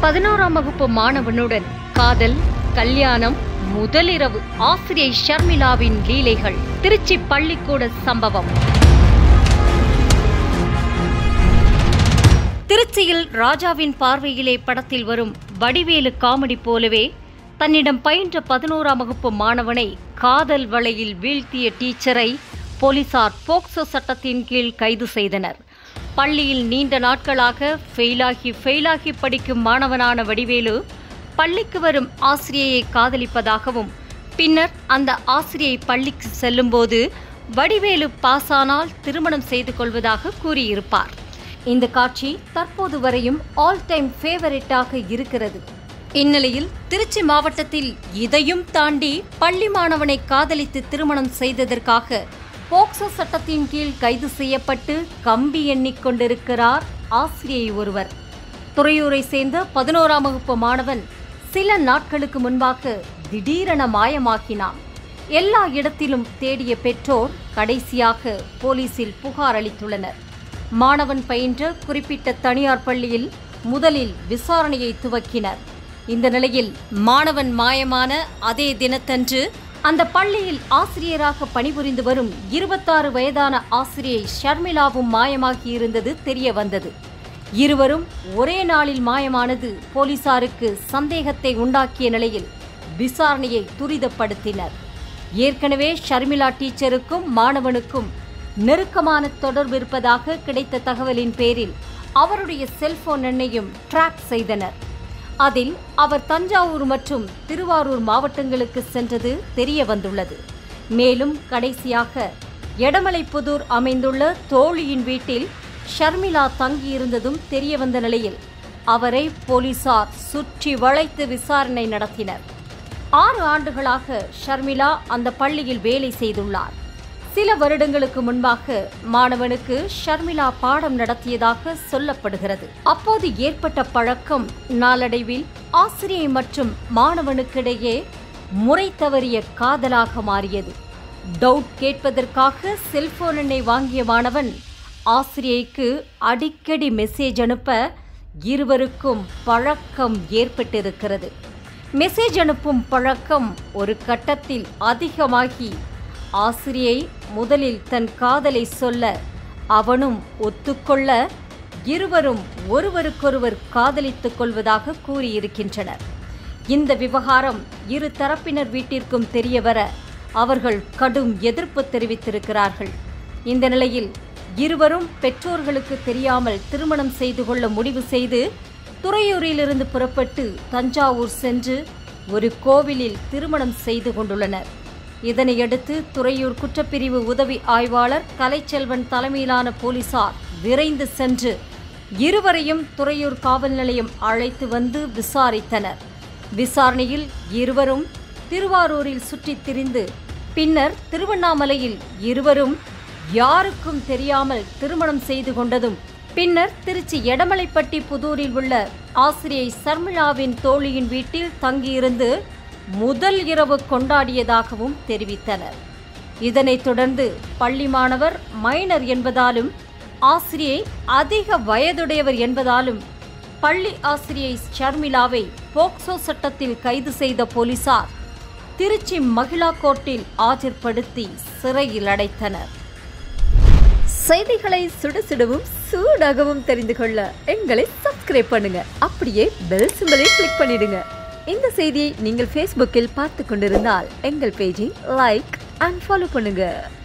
பதினோராம் வகுப்பு மாணவனுடன் காதல் கல்யாணம் முதலிரவு ஆசிரியை ஷர்மிளாவின் லீலைகள் திருச்சி பள்ளிக்கூட சம்பவம் திருச்சியில் ராஜாவின் பார்வையிலே படத்தில் வரும் வடிவேலு காமெடி போலவே தன்னிடம் பயின்ற பதினோராம் வகுப்பு மாணவனை காதல் வலையில் வீழ்த்திய டீச்சரை போலீசார் போக்சோ சட்டத்தின் கீழ் கைது செய்தனர் பள்ளியில் நீண்ட நாட்களாக ஃபெயிலாகி ஃபெயிலாகி படிக்கும் மாணவனான வடிவேலு பள்ளிக்கு வரும் ஆசிரியையை காதலிப்பதாகவும் பின்னர் அந்த ஆசிரியை பள்ளிக்கு செல்லும்போது வடிவேலு பாஸானால் திருமணம் செய்து கொள்வதாக கூறியிருப்பார் இந்த காட்சி தற்போது வரையும் ஆல் டைம் ஃபேவரட்டாக இருக்கிறது இந்நிலையில் திருச்சி மாவட்டத்தில் இதையும் தாண்டி பள்ளி மாணவனை காதலித்து திருமணம் செய்ததற்காக போக்சோ சட்டத்தின் கீழ் கைது செய்யப்பட்டு கம்பி எண்ணிக்கொண்டிருக்கிறார் ஆசிரியை ஒருவர் துறையூரை சேர்ந்த பதினோராம் வகுப்பு மாணவன் சில நாட்களுக்கு முன்பாக திடீரென மாயமாக்கினான் எல்லா இடத்திலும் தேடிய பெற்றோர் கடைசியாக போலீசில் புகார் அளித்துள்ளனர் மாணவன் பயின்ற குறிப்பிட்ட தனியார் பள்ளியில் முதலில் விசாரணையை துவக்கினர் இந்த நிலையில் மாணவன் மாயமான அதே தினத்தன்று அந்த பள்ளியில் ஆசிரியராக பணிபுரிந்து வரும் இருபத்தாறு வயதான ஆசிரியை ஷர்மிளாவும் மாயமாகி இருந்தது தெரிய வந்தது இருவரும் ஒரே நாளில் மாயமானது போலீசாருக்கு சந்தேகத்தை உண்டாக்கிய நிலையில் விசாரணையை துரிதப்படுத்தினர் ஏற்கனவே ஷர்மிளா டீச்சருக்கும் மாணவனுக்கும் நெருக்கமான தொடர்பு இருப்பதாக கிடைத்த தகவலின் பேரில் அவருடைய செல்போன் எண்ணையும் ட்ராக் செய்தனர் அதில் அவர் தஞ்சாவூர் மற்றும் திருவாரூர் மாவட்டங்களுக்கு சென்றது தெரிய வந்துள்ளது மேலும் கடைசியாக எடமலைப்புதூர் அமைந்துள்ள தோழியின் வீட்டில் ஷர்மிளா தங்கியிருந்ததும் தெரிய வந்த நிலையில் அவரை போலீசார் சுற்றி வளைத்து விசாரணை நடத்தினர் ஆறு ஆண்டுகளாக ஷர்மிளா அந்த பள்ளியில் வேலை செய்துள்ளார் சில வருடங்களுக்கு முன்பாக மாணவனுக்கு ஷர்மிளா பாடம் நடத்தியதாக சொல்லப்படுகிறது அப்போது ஏற்பட்ட பழக்கம் நாளடைவில் ஆசிரியை மற்றும் மாணவனுக்கிடையே முறை தவறிய காதலாக மாறியது டவுட் கேட்பதற்காக செல்போன் எண்ணை வாங்கிய மாணவன் ஆசிரியைக்கு அடிக்கடி மெசேஜ் அனுப்ப இருவருக்கும் பழக்கம் ஏற்பட்டிருக்கிறது மெசேஜ் அனுப்பும் பழக்கம் ஒரு கட்டத்தில் அதிகமாகி ஆசிரியை முதலில் தன் காதலை சொல்ல அவனும் ஒத்துக்கொள்ள இருவரும் ஒருவருக்கொருவர் காதலித்துக் கொள்வதாக கூறியிருக்கின்றனர் இந்த விவகாரம் இரு தரப்பினர் வீட்டிற்கும் தெரியவர அவர்கள் கடும் எதிர்ப்பு தெரிவித்திருக்கிறார்கள் இந்த நிலையில் இருவரும் பெற்றோர்களுக்கு தெரியாமல் திருமணம் செய்து கொள்ள முடிவு செய்து துறையூரிலிருந்து புறப்பட்டு தஞ்சாவூர் சென்று ஒரு கோவிலில் திருமணம் செய்து கொண்டுள்ளனர் இதனையடுத்து துறையூர் குற்றப்பிரிவு உதவி ஆய்வாளர் கலைச்செல்வன் தலைமையிலான போலீசார் விரைந்து சென்று இருவரையும் துறையூர் காவல் நிலையம் அழைத்து வந்து விசாரித்தனர் விசாரணையில் இருவரும் திருவாரூரில் சுற்றித் திரிந்து பின்னர் திருவண்ணாமலையில் இருவரும் யாருக்கும் தெரியாமல் திருமணம் செய்து கொண்டதும் பின்னர் திருச்சி எடமலைப்பட்டி புதூரில் உள்ள ஆசிரியை சர்மிளாவின் தோழியின் வீட்டில் தங்கியிருந்து முதல் இரவு கொண்டாடியதாகவும் தெரிவித்தனர் இதனைத் தொடர்ந்து பள்ளி மாணவர் மைனர் என்பதாலும் ஆசிரியை அதிக வயதுடையவர் என்பதாலும் பள்ளி ஆசிரியை ஷர்மிளாவை போக்சோ சட்டத்தில் கைது செய்த போலீசார் திருச்சி மகிழா கோர்ட்டில் ஆஜர்படுத்தி சிறையில் அடைத்தனர் செய்திகளை சுடுசுடவும் சூடாகவும் தெரிந்து கொள்ள எங்களை சப்ஸ்கிரைப் பண்ணுங்க அப்படியே பெல் சிம்பலை கிளிக் பண்ணிடுங்க இந்த செய்தியை நீங்கள் ஃபேஸ்புக்கில் பார்த்து கொண்டிருந்தால் எங்கள் பேஜை லைக் அண்ட் ஃபாலோ பண்ணுங்க